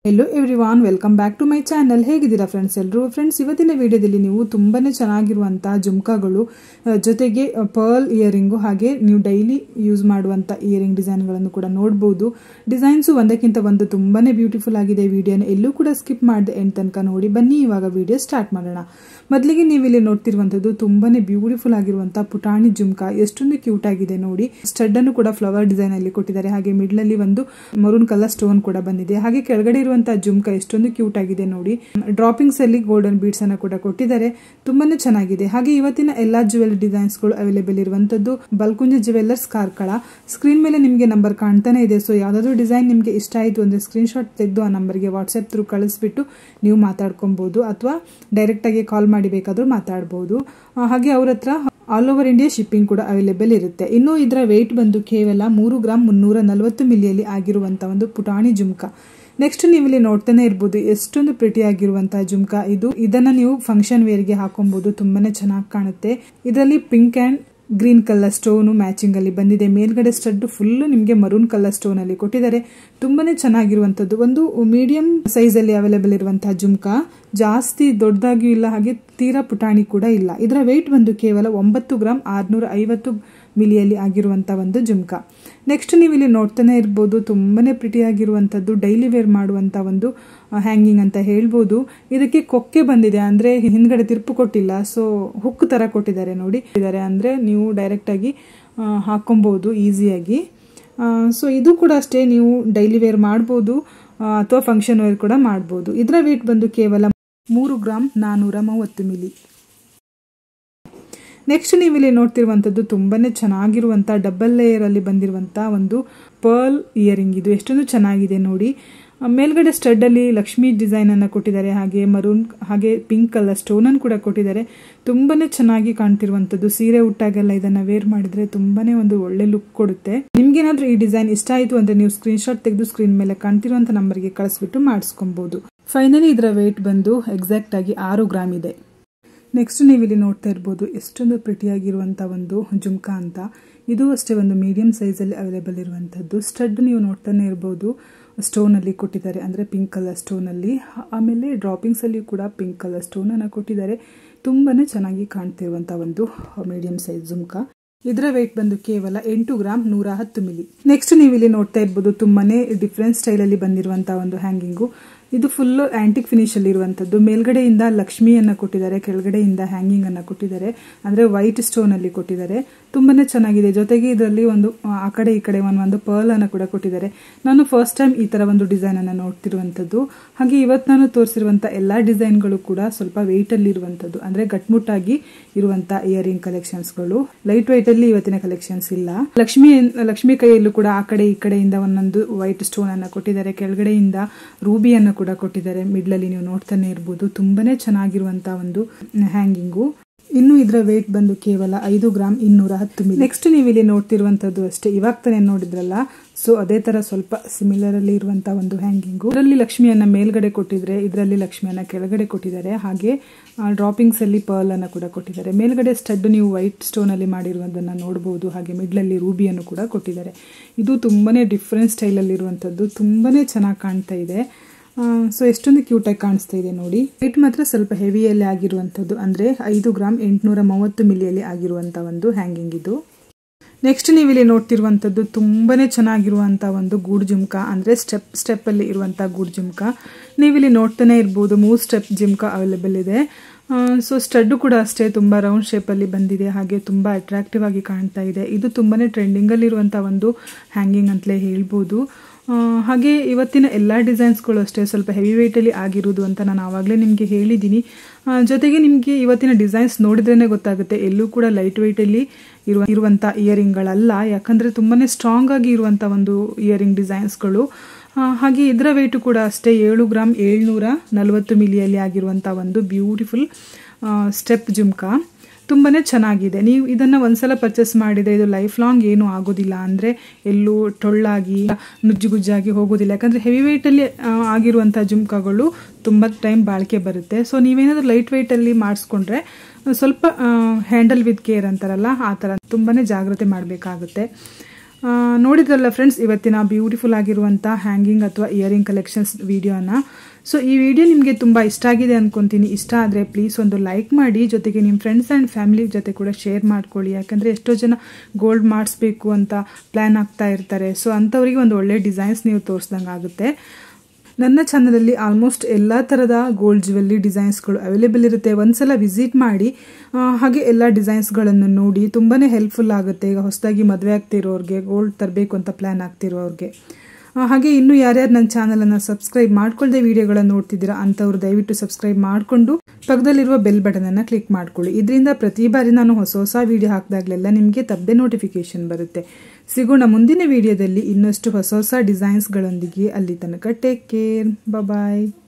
hello everyone welcome back to my channel ಹೇಗಿದ್ದೀರಾ friends ಎಲ್ಲರೂ friends ಇವತ್ತಿನ ವಿಡಿಯೋದಲ್ಲಿ ನೀವು ತುಂಬಾನೇ ಚೆನ್ನಾಗಿರುವಂತಹ ಜುಮ್ಕಾಗಳು ಆ, ಜೊತೆಗೆ ಪರ್ಲ್ ಇಯರಿಂಗು ಹಾಗೆ ನೀವು ಡೈಲಿ ಯೂಸ್ ಮಾಡುವಂಥ ಇಯರಿಂಗ್ ಡಿಸೈನ್ಗಳನ್ನು ಕೂಡ ನೋಡ್ಬೋದು ಡಿಸೈನ್ಸು ಒಂದಕ್ಕಿಂತ ಒಂದು ತುಂಬಾನೇ ಬ್ಯೂಟಿಫುಲ್ ಆಗಿದೆ ವಿಡಿಯೋನ ಎಲ್ಲೂ ಕೂಡ ಸ್ಕಿಪ್ ಮಾಡದೆ ಎಂಡ್ ತನಕ ನೋಡಿ ಬನ್ನಿ ಇವಾಗ ವಿಡಿಯೋ ಸ್ಟಾರ್ಟ್ ಮಾಡೋಣ ಮೊದಲಿಗೆ ನೀವು ಇಲ್ಲಿ ನೋಡ್ತಿರುವಂಥದ್ದು ತುಂಬಾನೇ ಬ್ಯೂಟಿಫುಲ್ ಆಗಿರುವಂಥ ಪುಟಾಣಿ ಜುಮ್ಕಾ ಎಷ್ಟೊಂದು ಕ್ಯೂಟ್ ಆಗಿದೆ ನೋಡಿ ಸ್ಟಡ್ ಅನ್ನು ಕೂಡ ಫ್ಲವರ್ ಡಿಸೈನ್ ಅಲ್ಲಿ ಕೊಟ್ಟಿದ್ದಾರೆ ಹಾಗೆ ಮಿಡ್ಲ್ ಅಲ್ಲಿ ಒಂದು ಮರೂನ್ ಕಲರ್ ಸ್ಟೋನ್ ಕೂಡ ಬಂದಿದೆ ಹಾಗೆ ಕೆಳಗಡೆ ಇರುವಂತಹ ಜುಮ್ಕಾ ಎಷ್ಟೊಂದು ಕ್ಯೂಟ್ ಆಗಿದೆ ನೋಡಿ ಡ್ರಾಪಿಂಗ್ಸ್ ಅಲ್ಲಿ ಗೋಲ್ಡನ್ ಬೀಡ್ಸ್ ಅನ್ನ ಕೂಡ ಕೊಟ್ಟಿದ್ದಾರೆ ತುಂಬಾನೇ ಚೆನ್ನಾಗಿದೆ ಹಾಗೆ ಇವತ್ತಿನ ಎಲ್ಲಾ ಜುವೆಲ್ ಡಿಸೈನ್ಸ್ ಗಳು ಅವೈಲೇಬಲ್ ಇರುವಂತದ್ದು ಬಲ್ಕುಂಜ ಜುವೆಲ್ಲರ್ಸ್ ಕಾರ್ಕಳ ಸ್ಕ್ರೀನ್ ಮೇಲೆ ನಿಮಗೆ ನಂಬರ್ ಕಾಣ್ತಾನೆ ಇದೆ ಸೊ ಯಾವ್ದಾದ್ರು ಡಿಸೈನ್ ನಿಮಗೆ ಇಷ್ಟ ಆಯಿತು ಅಂದ್ರೆ ಸ್ಕ್ರೀನ್ ಶಾಟ್ ತೆಗೆದು ಆ ನಂಬರ್ಗೆ ವಾಟ್ಸ್ಆಪ್ ಥ್ರೂ ಕಳಿಸ್ಬಿಟ್ಟು ನೀವು ಮಾತಾಡ್ಕೊಬಹುದು ಅಥವಾ ಡೈರೆಕ್ಟ್ ಆಗಿ ಕಾಲ್ ಮಾಡಿ ಬೇಕಾದ್ರೂ ಮಾತಾಡಬಹುದು ಹಾಗೆ ಅವ್ರ ಹತ್ರ ಆಲ್ ಓವರ್ ಇಂಡಿಯಾ ಶಿಪ್ಪಿಂಗ್ ಕೂಡ ಅವೈಲೇಬಲ್ ಇರುತ್ತೆ ಇನ್ನು ಇದರ ವೆಯ್ಟ್ ಬಂದು ಕೇವಲ ಮೂರು ಗ್ರಾಮ್ ಮುನ್ನೂರ ನಲವತ್ತು ಮಿಲಿಯಲ್ಲಿ ಆಗಿರುವಂತ ಒಂದು ಪುಟಾಣಿ ಜುಮ್ಕಾ ನೆಕ್ಸ್ಟ್ ನೀವು ಇಲ್ಲಿ ನೋಡ್ತಾನೆ ಇರ್ಬೋದು ಎಷ್ಟೊಂದು ಪ್ರಿಟಿ ಆಗಿರುವಂತಹ ಜುಮ್ಕಾ ಇದು ಇದನ್ನ ನೀವು ಫಂಕ್ಷನ್ ವೇರ್ಗೆ ಹಾಕೊಬಹುದು ತುಂಬಾನೇ ಚೆನ್ನಾಗಿ ಕಾಣುತ್ತೆ ಇದರಲ್ಲಿ pink and green colour stone matching ಅಲ್ಲಿ ಬಂದಿದೆ ಮೇಲ್ಗಡೆ ಸ್ಟಡ್ ಫುಲ್ ನಿಮಗೆ ಮರೂನ್ ಕಲರ್ ಸ್ಟೋನ್ ಅಲ್ಲಿ ಕೊಟ್ಟಿದ್ದಾರೆ ತುಂಬಾನೇ ಚೆನ್ನಾಗಿರುವಂತದ್ದು ಒಂದು ಮೀಡಿಯಂ ಸೈಜ್ ಅಲ್ಲಿ ಅವೈಲೇಬಲ್ ಇರುವಂತಹ ಜುಮ್ಕಾ ಜಾಸ್ತಿ ದೊಡ್ಡದಾಗಿಯೂ ಇಲ್ಲ ಹಾಗೆ ತೀರಾ ಪುಟಾಣಿ ಕೂಡ ಇಲ್ಲ ಇದರ ವೆಯ್ಟ್ ಬಂದು ಕೇವಲ ಒಂಬತ್ತು ಗ್ರಾಮ್ ಆರ್ನೂರ ಐವತ್ತು ಮಿಲಿಯಲ್ಲಿ ಆಗಿರುವಂತ ಒಂದು ಜುಮ್ಕಾ ನೆಕ್ಸ್ಟ್ ನೀವು ಇಲ್ಲಿ ನೋಡ್ತಾನೆ ಇರ್ಬೋದು ತುಂಬಾನೇ ಪ್ರಿಟಿ ಆಗಿರುವಂತದ್ದು ಡೈಲಿ ವೇರ್ ಮಾಡುವಂತ ಒಂದು ಹ್ಯಾಂಗಿಂಗ್ ಅಂತ ಹೇಳ್ಬೋದು ಇದಕ್ಕೆ ಕೊಕ್ಕೆ ಬಂದಿದೆ ಅಂದ್ರೆ ಹಿಂದ್ಗಡೆ ತಿರುಪು ಕೊಟ್ಟಿಲ್ಲ ಸೊ ಹುಕ್ ತರ ಕೊಟ್ಟಿದ್ದಾರೆ ನೋಡಿ ಇದ್ದಾರೆ ಅಂದ್ರೆ ನೀವು ಡೈರೆಕ್ಟ್ ಆಗಿ ಆ, ಹಾಕೊಬಹುದು ಈಸಿಯಾಗಿ ಸೊ ಇದು ಕೂಡ ಅಷ್ಟೇ ನೀವು ಡೈಲಿ ವೇರ್ ಮಾಡ್ಬೋದು ಆ, ಅಥವಾ ಫಂಕ್ಷನ್ ವೇರ್ ಕೂಡ ಮಾಡ್ಬೋದು ಇದರ ವೇಟ್ ಬಂದು ಕೇವಲ ಮೂರು ಗ್ರಾಮ್ ನಾನೂರ ಮೂವತ್ತು ಮಿಲಿ ನೆಕ್ಸ್ಟ್ ನೀವು ಇಲ್ಲಿ ನೋಡ್ತಿರುವಂಥದ್ದು ತುಂಬಾನೇ ಚೆನ್ನಾಗಿರುವಂಥ ಡಬಲ್ ಲೇಯರ್ ಅಲ್ಲಿ ಬಂದಿರುವಂಥ ಒಂದು ಪರ್ಲ್ ಇಯರಿಂಗ್ ಇದು ಎಷ್ಟೊಂದು ಚೆನ್ನಾಗಿದೆ ನೋಡಿ ಆ, ಮೇಲ್ಗಡೆ ಸ್ಟಡ್ ಅಲ್ಲಿ ಲಕ್ಷ್ಮಿ ಡಿಸೈನ್ ಅನ್ನ ಕೊಟ್ಟಿದ್ದಾರೆ ಹಾಗೆ ಮರೂನ್ ಹಾಗೆ ಪಿಂಕ್ ಕಲರ್ ಸ್ಟೋನ್ ಅನ್ನು ಕೂಡ ಕೊಟ್ಟಿದ್ದಾರೆ ತುಂಬಾನೇ ಚೆನ್ನಾಗಿ ಕಾಣ್ತಿರುವಂಥದ್ದು ಸೀರೆ ಉಟ್ಟಾಗೆಲ್ಲ ಇದನ್ನ ವೇರ್ ಮಾಡಿದ್ರೆ ತುಂಬಾನೇ ಒಂದು ಒಳ್ಳೆ ಲುಕ್ ಕೊಡುತ್ತೆ ನಿಮ್ಗೇನಾದ್ರೂ ಈ ಡಿಸೈನ್ ಇಷ್ಟ ಆಯಿತು ಅಂದ್ರೆ ನೀವು ಸ್ಕ್ರೀನ್ ಶಾಟ್ ತೆಗೆದು ಸ್ಕ್ರೀನ್ ಮೇಲೆ ಕಾಣ್ತಿರುವಂಥ ನಂಬರ್ಗೆ ಕಳಿಸ್ಬಿಟ್ಟು ಮಾಡಿಸ್ಕೊಬಹುದು ಫೈನಲಿ ಇದರ ವೆಯ್ಟ್ ಬಂದು ಎಕ್ಸಾಕ್ಟ್ ಆಗಿ ಆರು ಗ್ರಾಮ್ ಇದೆ ನೆಕ್ಸ್ಟ್ ನೀವು ಇಲ್ಲಿ ನೋಡ್ತಾ ಇರ್ಬೋದು ಎಷ್ಟೊಂದು ಪ್ರಿಟಿಯಾಗಿರುವಂಥ ಒಂದು ಜುಮ್ಕಾ ಅಂತ ಇದು ಅಷ್ಟೇ ಒಂದು ಮೀಡಿಯಂ ಸೈಜಲ್ಲಿ ಅವೈಲೇಬಲ್ ಇರುವಂಥದ್ದು ಸ್ಟಡ್ ನೀವು ನೋಡ್ತಾನೆ ಇರ್ಬೋದು ಸ್ಟೋನಲ್ಲಿ ಕೊಟ್ಟಿದ್ದಾರೆ ಅಂದರೆ ಪಿಂಕ್ ಕಲರ್ ಸ್ಟೋನಲ್ಲಿ ಆಮೇಲೆ ಡ್ರಾಪಿಂಗ್ಸಲ್ಲಿ ಕೂಡ ಪಿಂಕ್ ಕಲರ್ ಸ್ಟೋನನ್ನು ಕೊಟ್ಟಿದ್ದಾರೆ ತುಂಬಾ ಚೆನ್ನಾಗಿ ಕಾಣ್ತಿರುವಂಥ ಒಂದು ಮೀಡಿಯಂ ಸೈಜ್ ಜುಮ್ಕಾ ಇದರ ವೆಯ್ಟ್ ಬಂದು ಕೇವಲ ಎಂಟು ಗ್ರಾಮ್ ನೂರ ಹತ್ತು ಮಿಲಿ ನೆಕ್ಸ್ಟ್ ನೀವು ಇಲ್ಲಿ ನೋಡ್ತಾ ಇರ್ಬೋದು ತುಂಬಾನೇ ಡಿಫ್ರೆಂಟ್ ಸ್ಟೈಲಲ್ಲಿ ಬಂದಿರುವಂತಹ ಒಂದು ಹ್ಯಾಂಗಿಂಗು ಇದು ಫುಲ್ ಆಂಟಿಕ್ ಫಿನಿಶ್ ಅಲ್ಲಿ ಇರುವಂತದ್ದು ಮೇಲ್ಗಡೆಯಿಂದ ಲಕ್ಷ್ಮಿಯನ್ನ ಕೊಟ್ಟಿದ್ದಾರೆ ಕೆಳಗಡೆಯಿಂದ ಹ್ಯಾಂಗಿಂಗ್ ಅನ್ನ ಕೊಟ್ಟಿದ್ದಾರೆ ಅಂದ್ರೆ ವೈಟ್ ಸ್ಟೋನ್ ಅಲ್ಲಿ ಕೊಟ್ಟಿದ್ದಾರೆ ತುಂಬಾನೇ ಚೆನ್ನಾಗಿದೆ ಜೊತೆಗೆ ಇದರಲ್ಲಿ ಒಂದು ಆ ಕಡೆ ಈ ಕಡೆ ಒಂದು ಒಂದು ಪರ್ಲ್ ಅನ್ನ ಕೂಡ ಕೊಟ್ಟಿದ್ದಾರೆ ನಾನು ಫಸ್ಟ್ ಟೈಮ್ ಈ ತರ ಒಂದು ಡಿಸೈನ್ ಅನ್ನ ನೋಡ್ತಿರುವಂತದ್ದು ಹಾಗೆ ಇವತ್ತು ನಾನು ತೋರಿಸಿರುವಂತ ಎಲ್ಲಾ ಡಿಸೈನ್ಗಳು ಕೂಡ ಸ್ವಲ್ಪ ವೆಯ್ಟ್ ಅಲ್ಲಿ ಇರುವಂತದ್ದು ಅಂದ್ರೆ ಗಟ್ಮುಟ್ಟಾಗಿ ಇರುವಂತ ಇಯರಿಂಗ್ ಕಲೆಕ್ಷನ್ಸ್ಗಳು ಲೈಟ್ ವೈಟ್ ಅಲ್ಲಿ ಇವತ್ತಿನ ಕಲೆಕ್ಷನ್ಸ್ ಇಲ್ಲ ಲಕ್ಷ್ಮಿ ಲಕ್ಷ್ಮಿ ಕೈಯಲ್ಲೂ ಕೂಡ ಆ ಕಡೆ ಈ ಕಡೆಯಿಂದ ಒಂದೊಂದು ವೈಟ್ ಸ್ಟೋನ್ ಅನ್ನ ಕೊಟ್ಟಿದ್ದಾರೆ ಕೆಳಗಡೆಯಿಂದ ರೂಬಿಯನ್ನ ಕೂಡ ಕೊಟ್ಟಿದ್ದಾರೆ ಮಿಡ್ಲ್ ಅಲ್ಲಿ ನೀವು ನೋಡ್ತಾನೆ ಇರ್ಬೋದು ತುಂಬಾನೇ ಚೆನ್ನಾಗಿರುವಂತಹ ಒಂದು ಹ್ಯಾಂಗಿಂಗು ಇನ್ನು ಇದರ ವೇಟ್ ಬಂದು ಕೇವಲ ಐದು ಗ್ರಾಮ್ ಇನ್ನೂರ ಹತ್ತು ಮಿಲಿ ನೆಕ್ಸ್ಟ್ ನೀವು ಇಲ್ಲಿ ನೋಡ್ತಿರುವಂತದ್ದು ಅಷ್ಟೇ ಇವಾಗ ತಾನೇ ನೋಡಿದ್ರಲ್ಲ ಸೊ ಅದೇ ತರ ಸ್ವಲ್ಪ ಸಿಮಿಲರ್ ಅಲ್ಲಿ ಇರುವಂತಹ ಒಂದು ಹ್ಯಾಂಗಿಂಗು ಇದರಲ್ಲಿ ಲಕ್ಷ್ಮಿಯನ್ನ ಮೇಲ್ಗಡೆ ಕೊಟ್ಟಿದ್ರೆ ಇದರಲ್ಲಿ ಲಕ್ಷ್ಮಿಯನ್ನ ಕೆಳಗಡೆ ಕೊಟ್ಟಿದ್ದಾರೆ ಹಾಗೆ ಡ್ರಾಪಿಂಗ್ಸ್ ಅಲ್ಲಿ ಪರ್ಲ್ ಅನ್ನ ಕೂಡ ಕೊಟ್ಟಿದ್ದಾರೆ ಮೇಲ್ಗಡೆ ಸ್ಟಡ್ ನೀವು ವೈಟ್ ಸ್ಟೋನ್ ಅಲ್ಲಿ ಮಾಡಿರುವುದನ್ನ ನೋಡಬಹುದು ಹಾಗೆ ಮಿಡ್ಲ್ ಅಲ್ಲಿ ರೂಬಿಯನ್ನು ಕೂಡ ಕೊಟ್ಟಿದ್ದಾರೆ ಇದು ತುಂಬಾನೇ ಡಿಫ್ರೆಂಟ್ ಸ್ಟೈಲ್ ಅಲ್ಲಿ ಇರುವಂತದ್ದು ತುಂಬಾನೇ ಚೆನ್ನಾಗಿ ಕಾಣ್ತಾ ಇದೆ ಸೊ ಎಷ್ಟೊಂದು ಕ್ಯೂಟಾಗಿ ಕಾಣಿಸ್ತಾ ಇದೆ ನೋಡಿ ವೆಯ್ಟ್ ಮಾತ್ರ ಸ್ವಲ್ಪ ಹೆವಿಯಲ್ಲಿ ಆಗಿರುವಂಥದ್ದು ಅಂದರೆ ಐದು ಗ್ರಾಮ್ ಎಂಟುನೂರ ಮೂವತ್ತು ಮಿಲಿಯಲ್ಲಿ ಆಗಿರುವಂಥ ಒಂದು ಹ್ಯಾಂಗಿಂಗ್ ಇದು ನೆಕ್ಸ್ಟ್ ನೀವು ಇಲ್ಲಿ ನೋಡ್ತಿರುವಂಥದ್ದು ತುಂಬಾನೇ ಚೆನ್ನಾಗಿರುವಂಥ ಒಂದು ಗೂಡ್ ಜುಮ್ಕಾ ಅಂದರೆ ಸ್ಟೆಪ್ ಸ್ಟೆಪ್ಪಲ್ಲಿ ಇರುವಂಥ ಗೂಡ್ ಜುಮ್ಕಾ ನೀವಿಲ್ಲಿ ನೋಡ್ತಾನೆ ಇರ್ಬೋದು ಮೂರು ಸ್ಟೆಪ್ ಜುಮ್ಕಾ ಅವೈಲೇಬಲ್ ಇದೆ ಸೊ ಸ್ಟಡ್ಡು ಕೂಡ ಅಷ್ಟೇ ತುಂಬ ರೌಂಡ್ ಶೇಪಲ್ಲಿ ಬಂದಿದೆ ಹಾಗೆ ತುಂಬ ಅಟ್ರಾಕ್ಟಿವ್ ಆಗಿ ಕಾಣ್ತಾ ಇದೆ ಇದು ತುಂಬಾನೇ ಟ್ರೆಂಡಿಂಗಲ್ಲಿರುವಂಥ ಒಂದು ಹ್ಯಾಂಗಿಂಗ್ ಅಂತಲೇ ಹೇಳ್ಬೋದು ಆ, ಹಾಗೆ ಇವತ್ತಿನ ಎಲ್ಲ ಡಿಸೈನ್ಸ್ಗಳು ಅಷ್ಟೇ ಸ್ವಲ್ಪ ಹೆವಿ ವೆಯ್ಟಲ್ಲಿ ಆಗಿರೋದು ಅಂತ ನಾನು ಆವಾಗಲೇ ನಿಮಗೆ ಹೇಳಿದ್ದೀನಿ ಆ, ಜೊತೆಗೆ ನಿಮಗೆ ಇವತ್ತಿನ ಡಿಸೈನ್ಸ್ ನೋಡಿದ್ರೇ ಗೊತ್ತಾಗುತ್ತೆ ಎಲ್ಲೂ ಕೂಡ ಲೈಟ್ ವೆಯ್ಟಲ್ಲಿ ಇರುವ ಇರುವಂಥ ಇಯರಿಂಗ್ಗಳಲ್ಲ ಯಾಕಂದರೆ ತುಂಬಾ ಸ್ಟ್ರಾಂಗ್ ಆಗಿ ಇರುವಂಥ ಒಂದು ಇಯರಿಂಗ್ ಡಿಸೈನ್ಸ್ಗಳು ಆ, ಹಾಗೆ ಇದರ ವೆಯ್ಟು ಕೂಡ ಅಷ್ಟೇ ಏಳು ಗ್ರಾಮ್ ಏಳ್ನೂರ ನಲವತ್ತು ಮಿಲಿಯಲ್ಲಿ ಆಗಿರುವಂಥ ಒಂದು ಬ್ಯೂಟಿಫುಲ್ ಸ್ಟೆಪ್ ಜುಮ್ಕಾ ತುಂಬಾನೇ ಚೆನ್ನಾಗಿದೆ ನೀವು ಇದನ್ನ ಒಂದ್ಸಲ ಪರ್ಚೇಸ್ ಮಾಡಿದ್ರೆ ಇದು ಲೈಫ್ ಲಾಂಗ್ ಏನು ಆಗೋದಿಲ್ಲ ಅಂದ್ರೆ ಎಲ್ಲೂ ಟೊಳ್ಳಾಗಿ ನುಜ್ಜುಗುಜ್ಜಾಗಿ ಹೋಗೋದಿಲ್ಲ ಯಾಕಂದ್ರೆ ಹೆವಿ ವೆಯ್ಟ್ ಅಲ್ಲಿ ಆ, ಆಗಿರುವಂತಹ ಜುಮ್ಕಾಗಳು ತುಂಬಾ ಟೈಮ್ ಬಾಳಿಕೆ ಬರುತ್ತೆ ಸೊ ನೀವೇನಾದ್ರೂ ಲೈಟ್ ವೆಯ್ಟ್ ಅಲ್ಲಿ ಮಾಡಿಸ್ಕೊಂಡ್ರೆ ಸ್ವಲ್ಪ ಹ್ಯಾಂಡಲ್ ವಿತ್ ಕೇರ್ ಅಂತಾರಲ್ಲ ಆ ಥರ ತುಂಬಾನೇ ಜಾಗ್ರತೆ ಮಾಡಬೇಕಾಗುತ್ತೆ ಆ, ನೋಡಿದ್ರಲ್ಲ ಫ್ರೆಂಡ್ಸ್ ಇವತ್ತಿನ ಬ್ಯೂಟಿಫುಲ್ ಆಗಿರುವಂಥ ಹ್ಯಾಂಗಿಂಗ್ ಅಥವಾ ಇಯರಿಂಗ್ ಕಲೆಕ್ಷನ್ಸ್ ವಿಡಿಯೋನ ಸೊ ಈ ವಿಡಿಯೋ ನಿಮಗೆ ತುಂಬ ಇಷ್ಟ ಆಗಿದೆ ಅನ್ಕೊಂತೀನಿ ಇಷ್ಟ ಆದರೆ ಪ್ಲೀಸ್ ಒಂದು ಲೈಕ್ ಮಾಡಿ ಜೊತೆಗೆ ನಿಮ್ಮ ಫ್ರೆಂಡ್ಸ್ ಆ್ಯಂಡ್ ಫ್ಯಾಮಿಲಿ ಜೊತೆ ಕೂಡ ಶೇರ್ ಮಾಡ್ಕೊಳ್ಳಿ ಯಾಕಂದರೆ ಎಷ್ಟೋ ಜನ ಗೋಲ್ಡ್ ಮಾಡಿಸ್ಬೇಕು ಅಂತ ಪ್ಲ್ಯಾನ್ ಆಗ್ತಾ ಇರ್ತಾರೆ ಸೊ ಅಂಥವ್ರಿಗೆ ಒಂದು ಒಳ್ಳೆ ಡಿಸೈನ್ಸ್ ನೀವು ತೋರಿಸ್ದಂಗೆ ಆಗುತ್ತೆ ನನ್ನ ಚಾನಲಲ್ಲಿ ಆಲ್ಮೋಸ್ಟ್ ಎಲ್ಲ ಥರದ ಗೋಲ್ಡ್ ಜ್ಯುವೆಲ್ಲರಿ ಡಿಸೈನ್ಸ್ಗಳು ಅವೈಲೇಬಲ್ ಇರುತ್ತೆ ಒಂದ್ಸಲ ವಿಸಿಟ್ ಮಾಡಿ ಆ, ಹಾಗೆ ಎಲ್ಲ ಡಿಸೈನ್ಸ್ಗಳನ್ನು ನೋಡಿ ತುಂಬಾ ಹೆಲ್ಪ್ಫುಲ್ ಆಗುತ್ತೆ ಈಗ ಹೊಸದಾಗಿ ಮದುವೆ ಆಗ್ತಿರೋರಿಗೆ ಗೋಲ್ಡ್ ತರಬೇಕು ಅಂತ ಪ್ಲ್ಯಾನ್ ಆಗ್ತಿರೋರಿಗೆ ಆ, ಹಾಗೆ ಇನ್ನೂ ಯಾರ್ಯಾರು ನನ್ನ ಚಾನಲನ್ನು ಸಬ್ಸ್ಕ್ರೈಬ್ ಮಾಡ್ಕೊಳ್ಳದೆ ವಿಡಿಯೋಗಳನ್ನು ನೋಡ್ತಿದ್ದೀರಾ ಅಂಥವ್ರು ದಯವಿಟ್ಟು ಸಬ್ಸ್ಕ್ರೈಬ್ ಮಾಡಿಕೊಂಡು ಪಕ್ಕದಲ್ಲಿರುವ ಬೆಲ್ ಬಟನನ್ನು ಕ್ಲಿಕ್ ಮಾಡ್ಕೊಳ್ಳಿ ಇದರಿಂದ ಪ್ರತಿ ಬಾರಿ ನಾನು ಹೊಸ ಹೊಸ ವಿಡಿಯೋ ಹಾಕಿದಾಗಲೆಲ್ಲ ನಿಮಗೆ ತಪ್ಪದೆ ನೋಟಿಫಿಕೇಶನ್ ಬರುತ್ತೆ ಸಿಗೋಣ ಮುಂದಿನ ವಿಡಿಯೋದಲ್ಲಿ ಇನ್ನಷ್ಟು ಹೊಸ ಹೊಸ ಡಿಸೈನ್ಸ್ಗಳೊಂದಿಗೆ ಅಲ್ಲಿ ತನಕ ಟೇಕ್ ಕೇರ್ ಬಾಯ್